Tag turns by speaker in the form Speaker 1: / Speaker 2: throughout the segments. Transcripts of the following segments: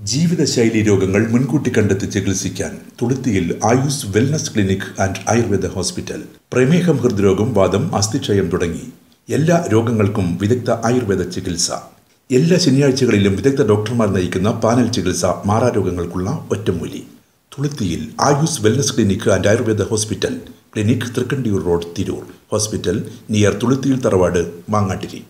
Speaker 1: ജീവിതശൈലി രോഗങ്ങൾ മുൻകൂട്ടി കണ്ടെത്തി ചികിത്സിക്കാൻ തുളുത്തിയിൽ Ayus wellness clinic and Ayurveda hospital പ്രമേഹം ഹൃദ്രോഗം വാദം അസ്ഥിക്ഷയം തുടങ്ങി എല്ലാ രോഗങ്ങൾക്കും വിദഗ്ധ ആയുർവേദ ചികിത്സ എല്ലാ ശനിയാഴ്ചകളിലും വിദഗ്ധ ഡോക്ടർമാർ നയിക്കുന്ന പാനൽ ചികിത്സ മാറാരോഗങ്ങൾക്കുള്ള ഒറ്റമൂലി തുളുത്തിയിൽ Ayus wellness clinic and Ayurveda hospital clinic Thrikkandiyur road Tirur hospital near തുളുത്തിയിൽ തറവാട് മാങ്ങാട്ടിരി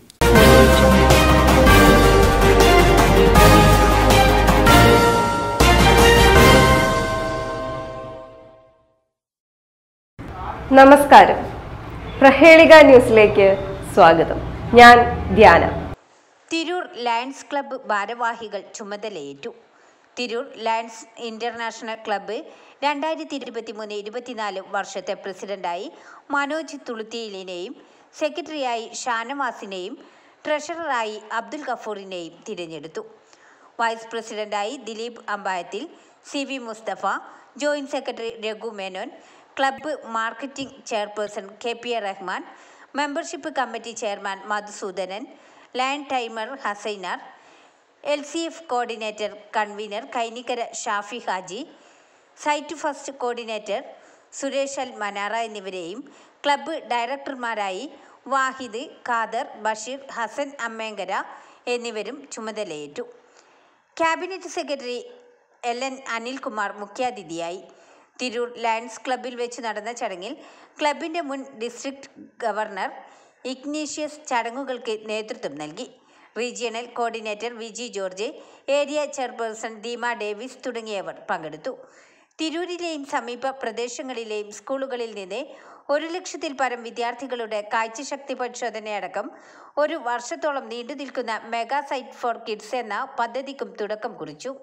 Speaker 2: നമസ്കാരം പ്രഹേളിക ന്യൂസിലേക്ക് സ്വാഗതം ഞാൻ ധ്യാന
Speaker 3: തിരൂർ ലയൺസ് ക്ലബ്ബ് ഭാരവാഹികൾ ചുമതലയേറ്റു തിരൂർ ലയൺസ് ഇന്റർനാഷണൽ ക്ലബ്ബ് രണ്ടായിരത്തി ഇരുപത്തി മൂന്ന് ഇരുപത്തിനാല് വർഷത്തെ പ്രസിഡന്റായി മനോജ് തുളുത്തിയിലിനെയും സെക്രട്ടറിയായി ഷാനവാസിനെയും ട്രഷററായി അബ്ദുൽ ഗഫൂറിനെയും തിരഞ്ഞെടുത്തു വൈസ് പ്രസിഡന്റായി Dileep Ambayathil C V Musthafa joint secretary Raghu Menon club marketing chairperson K P A Rahman membership committee chairman Madhusoodanan lion tamer Hassainar L C F coordinator convener Kainikkara Shafi Haji sight first coordinator Suresh Al Manara എന്നിവരെയും ക്ലബ്ബ് ഡയറക്ടർമാരായി വാഹിദ് ഖാദർ ബഷീർ ഹസൻ അമ്മേങ്കര എന്നിവരും ചുമതലയേറ്റു cabinet secretary L N Anilkumar മുഖ്യാതിഥിയായി തിരൂർ ലയൺസ് ക്ലബ്ബിൽ വെച്ച് നടന്ന ചടങ്ങിൽ ക്ലബിൻ്റെ മുൻ ഡിസ്ട്രിക്ട് ഗവർണർ ഇഗ്നീഷ്യസ് ചടങ്ങുകൾക്ക് നേതൃത്വം നൽകി regional coordinator V G George area chairperson Deema Davis തുടങ്ങിയവർ പങ്കെടുത്തു തിരൂരിലെയും സമീപ പ്രദേശങ്ങളിലെയും സ്കൂളുകളിൽ നിന്ന് ഒരു ലക്ഷത്തിൽ പരം വിദ്യാർത്ഥികളുടെ കാഴ്ചശക്തി പരിശോധനയടക്കം ഒരു വർഷത്തോളം നീണ്ടു നിൽക്കുന്ന മെഗാ സൈറ്റ് ഫോർ കിഡ്സ് എന്ന പദ്ധതിക്കും തുടക്കം കുറിച്ചു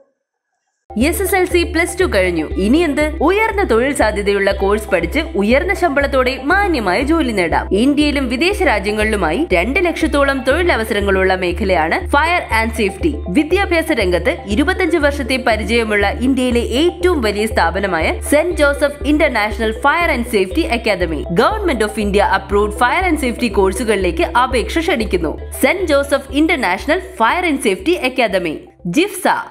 Speaker 4: S S L C plus two കഴിഞ്ഞു ഇനി എന്ത് ഉയർന്ന തൊഴിൽ സാധ്യതയുള്ള കോഴ്സ് പഠിച്ച് ഉയർന്ന ശമ്പളത്തോടെ മാന്യമായ ജോലി നേടാം ഇന്ത്യയിലും വിദേശ രാജ്യങ്ങളിലുമായി രണ്ട് ലക്ഷത്തോളം തൊഴിലവസരങ്ങളുള്ള മേഖലയാണ് ഫയർ ആൻഡ് സേഫ്റ്റി വിദ്യാഭ്യാസ രംഗത്ത് ഇരുപത്തഞ്ച് വർഷത്തെ പരിചയമുള്ള ഇന്ത്യയിലെ ഏറ്റവും വലിയ സ്ഥാപനമായ Saint Joseph International Fire and Safety Academy government of India approved fire and safety കോഴ്സുകളിലേക്ക് അപേക്ഷ ക്ഷണിക്കുന്നു Saint Joseph International Fire and Safety Academy ജിഫ്സ